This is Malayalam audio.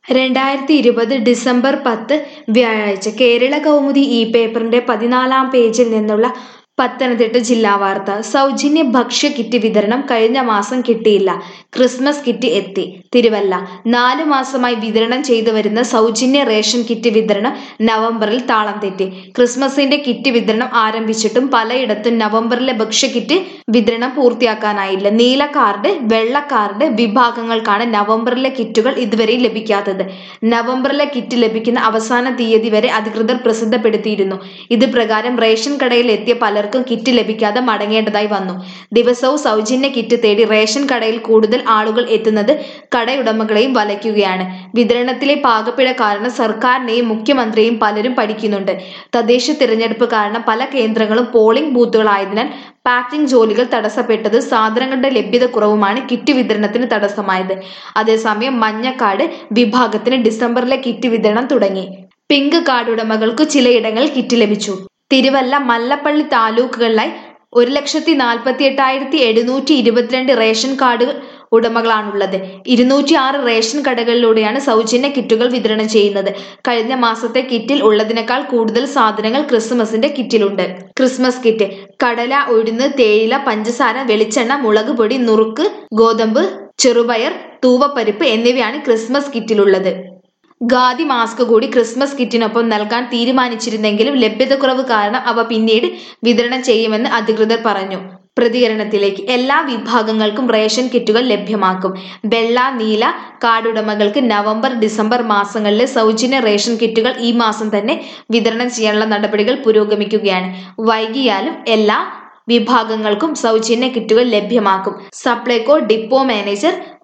രണ്ടായിരത്തി ഇരുപത് ഡിസംബർ പത്ത് വ്യാഴാഴ്ച കേരള കൗമുദി ഈ പേപ്പറിന്റെ പതിനാലാം പേജിൽ നിന്നുള്ള പത്തനംതിട്ട ജില്ലാ വാർത്ത സൗജന്യ ഭക്ഷ്യ കിറ്റ് വിതരണം കഴിഞ്ഞ മാസം കിട്ടിയില്ല ക്രിസ്മസ് കിറ്റ് എത്തി തിരുവല്ല നാലു മാസമായി വിതരണം ചെയ്തു വരുന്ന സൗജന്യ റേഷൻ കിറ്റ് വിതരണം നവംബറിൽ താളം തെറ്റി ക്രിസ്മസിന്റെ കിറ്റ് വിതരണം ആരംഭിച്ചിട്ടും പലയിടത്തും നവംബറിലെ ഭക്ഷ്യ കിറ്റ് വിതരണം പൂർത്തിയാക്കാനായില്ല നീല കാർഡ് വെള്ള കാർഡ് വിഭാഗങ്ങൾക്കാണ് നവംബറിലെ കിറ്റുകൾ ഇതുവരെ ലഭിക്കാത്തത് നവംബറിലെ കിറ്റ് ലഭിക്കുന്ന അവസാന തീയതി വരെ അധികൃതർ പ്രസിദ്ധപ്പെടുത്തിയിരുന്നു ഇത് പ്രകാരം റേഷൻ കടയിൽ എത്തിയ പലർക്കും കിറ്റ് ലഭിക്കാതെ മടങ്ങേണ്ടതായി വന്നു ദിവസവും സൗജന്യ കിറ്റ് തേടി റേഷൻ കടയിൽ കൂടുതൽ ആളുകൾ എത്തുന്നത് കടയുടമകളെയും വലയ്ക്കുകയാണ് വിതരണത്തിലെ പാകപ്പിഴ കാരണം സർക്കാരിനെയും മുഖ്യമന്ത്രിയെയും പലരും പഠിക്കുന്നുണ്ട് തദ്ദേശ തിരഞ്ഞെടുപ്പ് കാരണം പല കേന്ദ്രങ്ങളും പോളിംഗ് ബൂത്തുകളായതിനാൽ പാക്കിംഗ് ജോലികൾ തടസ്സപ്പെട്ടത് സാധനങ്ങളുടെ ലഭ്യത കുറവുമാണ് കിറ്റ് വിതരണത്തിന് തടസ്സമായത് അതേസമയം മഞ്ഞക്കാട് വിഭാഗത്തിന് ഡിസംബറിലെ കിറ്റ് വിതരണം തുടങ്ങി പിങ്ക് കാർഡ് ഉടമകൾക്ക് ചിലയിടങ്ങളിൽ കിറ്റ് ലഭിച്ചു തിരുവല്ല മല്ലപ്പള്ളി താലൂക്കുകളിലായി ഒരു ലക്ഷത്തി നാൽപ്പത്തി എട്ടായിരത്തി എഴുന്നൂറ്റി ഇരുപത്തിരണ്ട് റേഷൻ കാർഡ് ഉടമകളാണുള്ളത് ഇരുന്നൂറ്റി ആറ് റേഷൻ കടകളിലൂടെയാണ് സൗജന്യ കിറ്റുകൾ വിതരണം ചെയ്യുന്നത് കഴിഞ്ഞ മാസത്തെ കിറ്റിൽ ഉള്ളതിനേക്കാൾ കൂടുതൽ സാധനങ്ങൾ ക്രിസ്മസിന്റെ കിറ്റിലുണ്ട് ക്രിസ്മസ് കിറ്റ് കടല ഉഴുന്ന് തേയില പഞ്ചസാര വെളിച്ചെണ്ണ മുളക് പൊടി നുറുക്ക് ഗോതമ്പ് ചെറുപയർ തൂവപ്പരിപ്പ് എന്നിവയാണ് ക്രിസ്മസ് കിറ്റിലുള്ളത് ഖാദി മാസ്ക് കൂടി ക്രിസ്മസ് കിറ്റിനൊപ്പം നൽകാൻ തീരുമാനിച്ചിരുന്നെങ്കിലും ലഭ്യതക്കുറവ് കാരണം അവ പിന്നീട് വിതരണം ചെയ്യുമെന്ന് അധികൃതർ പറഞ്ഞു പ്രതികരണത്തിലേക്ക് എല്ലാ വിഭാഗങ്ങൾക്കും റേഷൻ കിറ്റുകൾ ലഭ്യമാക്കും വെള്ള നീല കാർഡുടമകൾക്ക് നവംബർ ഡിസംബർ മാസങ്ങളിലെ സൗജന്യ റേഷൻ കിറ്റുകൾ ഈ മാസം തന്നെ വിതരണം ചെയ്യാനുള്ള നടപടികൾ പുരോഗമിക്കുകയാണ് വൈകിയാലും എല്ലാ വിഭാഗങ്ങൾക്കും സൗജന്യ കിറ്റുകൾ ലഭ്യമാക്കും സപ്ലൈകോ ഡിപ്പോ മാനേജർ